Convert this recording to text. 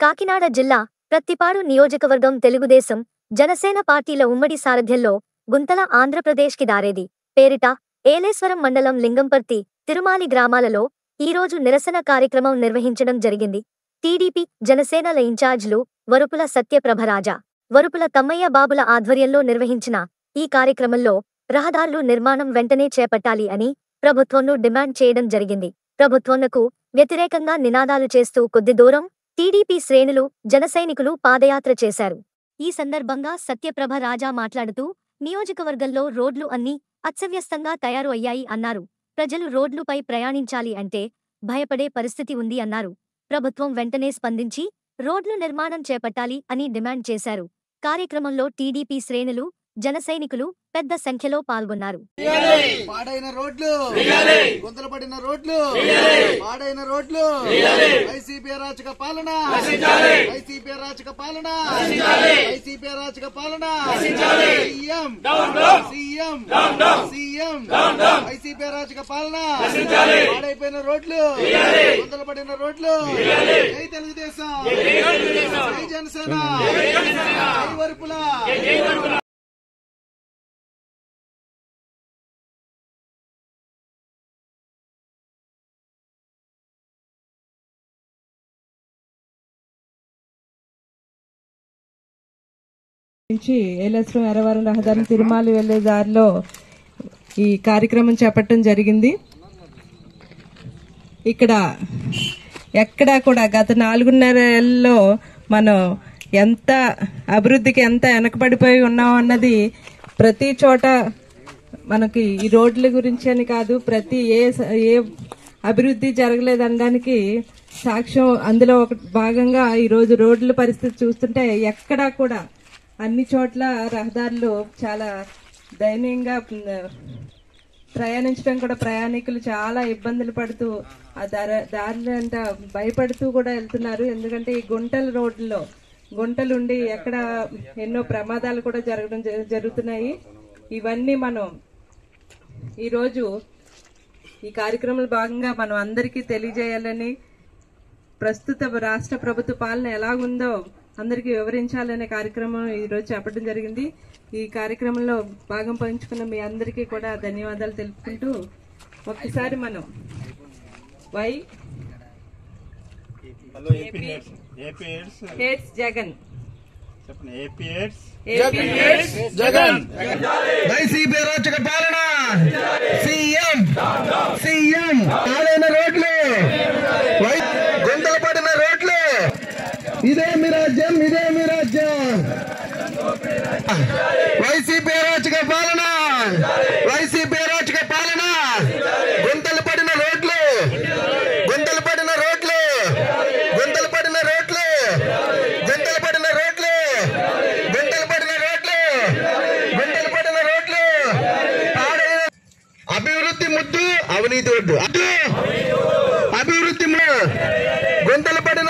కాకినాడ జిల్లా ప్రత్తిపాడు నియోజకవర్గం తెలుగుదేశం జనసేన పార్టీల ఉమ్మడి సారథ్యంలో గుంతల ఆంధ్రప్రదేశ్కి దారేది పేరిట ఏలేశ్వరం మండలం లింగంపర్తి తిరుమాలి గ్రామాలలో ఈరోజు నిరసన కార్యక్రమం నిర్వహించడం జరిగింది టీడీపీ జనసేనల ఇన్ఛార్జ్లు వరుపుల సత్యప్రభరాజా వరుపుల తమ్మయ్య బాబుల ఆధ్వర్యంలో నిర్వహించిన ఈ కార్యక్రమంలో రహదారులు నిర్మాణం వెంటనే చేపట్టాలి అని ప్రభుత్వంను డిమాండ్ చేయడం జరిగింది ప్రభుత్వంకు వ్యతిరేకంగా నినాదాలు చేస్తూ కొద్ది దూరం టీడీపీ శ్రేణులు జనసైనికులు పాదయాత్ర చేశారు ఈ సందర్భంగా సత్యప్రభ రాజా మాట్లాడుతూ నియోజకవర్గంలో రోడ్లు అన్నీ అత్సవ్యస్తంగా తయారు అయ్యాయి అన్నారు ప్రజలు రోడ్లుపై ప్రయాణించాలి అంటే భయపడే పరిస్థితి ఉంది అన్నారు ప్రభుత్వం వెంటనే స్పందించి రోడ్లు నిర్మాణం చేపట్టాలి అని డిమాండ్ చేశారు కార్యక్రమంలో టీడీపీ శ్రేణులు జనసైనికులు పెద్ద సంఖ్యలో పాల్గొన్నారు పాడైన రోడ్లు గుంతలు పడిన రోడ్లు పాడైన రోడ్లు వైసీపీ అరాచక పాలన వైసీపీ అరాచక పాలన వైసీపీ అరాచక పాలన సీఎం సీఎం సీఎం వైసీపీ అరాచక పాలన పాడైపోయిన రోడ్లు గుంతలు పడిన రోడ్లు జై తెలుగుదేశం జై జనసేన జై వరుపుల నుంచి ఏలేశ్వరం ఎరవరం రహదారి తిరుమాలి వెళ్లే దారిలో ఈ కార్యక్రమం చేపట్టడం జరిగింది ఇక్కడ ఎక్కడా కూడా గత నాలుగున్నర ఏళ్ళలో మనం ఎంత అభివృద్ధికి ఎంత వెనకబడిపోయి ఉన్నాం అన్నది ప్రతి చోట మనకి ఈ రోడ్ల గురించి అని కాదు ప్రతి ఏ స- ఏ అభివృద్ధి జరగలేదనడానికి సాక్ష్యం అందులో ఒక భాగంగా ఈ రోజు రోడ్ల పరిస్థితి చూస్తుంటే ఎక్కడా కూడా అన్ని చోట్ల రహదారులు చాలా దయనీయంగా ఉమ్, ప్రయాణించడం కూడా ప్రయాణికులు చాలా ఇబ్బందులు పడుతూ ఆ దారి దారిలో అంట భయపడుతూ కూడా వెళ్తున్నారు ఎందుకంటే ఈ గుంటల రోడ్లలో గుంటలుండి ఎక్కడ ఎన్నో ప్రమాదాలు కూడా జరగడం జ- జరుగుతున్నాయి ఇవన్నీ మనం ఈరోజు ఈ కార్యక్రమంలో భాగంగా మనం అందరికీ తెలియజేయాలని ప్రస్తుత రాష్ట్ర ప్రభుత్వ పాలన ఎలాగుందో అందరికీ వివరించాలనే కార్యక్రమం ఈరోజు చేపట్టడం జరిగింది ఈ కార్యక్రమంలో భాగం పంచుకున్న మీ అందరికీ కూడా ధన్యవాదాలు తెలుపుకుంటూ ఒక్కసారి మనం వై hello AP heads AP heads hates Jagan చెప్పండి AP heads AP Jagan YCP అరాచక పాలన సీఎం సీఎం పాడైన రోడ్లు వై- గుంతలు పడిన రోడ్లు ఇదే మీ రాజ్యం ఇదే మీ రాజ్యం వైసీపీ అరాచక పాలన వైసీపీ అరాచక పాలన గుంతలు పడిన రోడ్లు గుంతలు పడిన రోడ్లు గుంతలు పడిన రోడ్లు గుంతలు పడిన రోడ్లు గుంటలు పడిన రోడ్లు గుంటలు పడిన రోడ్లు పాడైన అభివృద్ధి ముద్దు అవినీతి వద్దు అద్దు అభివృద్ధి ము- గుంతలు పడిన